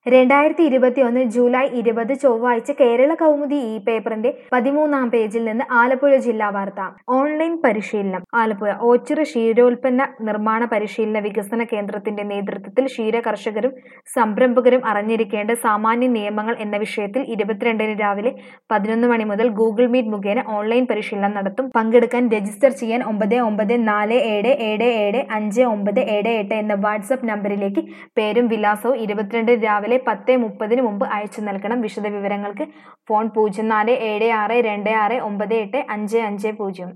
രണ്ടായിരത്തി ഇരുപത്തിയൊന്ന് ജൂലൈ ഇരുപത് ചൊവ്വാഴ്ച കേരള കൗമുദി ഈ പേപ്പറിന്റെ പതിമൂന്നാം പേജിൽ നിന്ന് ആലപ്പുഴ ജില്ലാ വാർത്ത ഓൺലൈൻ പരിശീലനം ആലപ്പുഴ ഓച്ചിറ ക്ഷീരോൽപ്പന്ന നിർമ്മാണ പരിശീലന വികസന കേന്ദ്രത്തിന്റെ നേതൃത്വത്തിൽ ക്ഷീര കർഷകരും സംരംഭകരും അറിഞ്ഞിരിക്കേണ്ട സാമാന്യ നിയമങ്ങൾ എന്ന വിഷയത്തിൽ ഇരുപത്തിരണ്ടിന് രാവിലെ പതിനൊന്ന് മണി മുതൽ ഗൂഗിൾ മീറ്റ് മുഖേന ഓൺലൈൻ പരിശീലനം നടത്തും പങ്കെടുക്കാൻ രജിസ്റ്റർ ചെയ്യാൻ ഒമ്പത് ഒമ്പത് നാല് ഏഴ് ഏഴ് ഏഴ് അഞ്ച് ഒമ്പത് ഏഴ് എട്ട് എന്ന വാട്സപ്പ് നമ്പറിലേക്ക് പേരും വിലാസവും ഇരുപത്തിരണ്ട് രാവിലെ പത്ത് മുപ്പതിന് മുമ്പ് അയച്ചു നൽകണം വിശദവിവരങ്ങൾക്ക് ഫോൺ പൂജ്യം നാല് ഏഴ് ആറ് രണ്ട് ആറ് ഒമ്പത് എട്ട് അഞ്ച് അഞ്ച് പൂജ്യം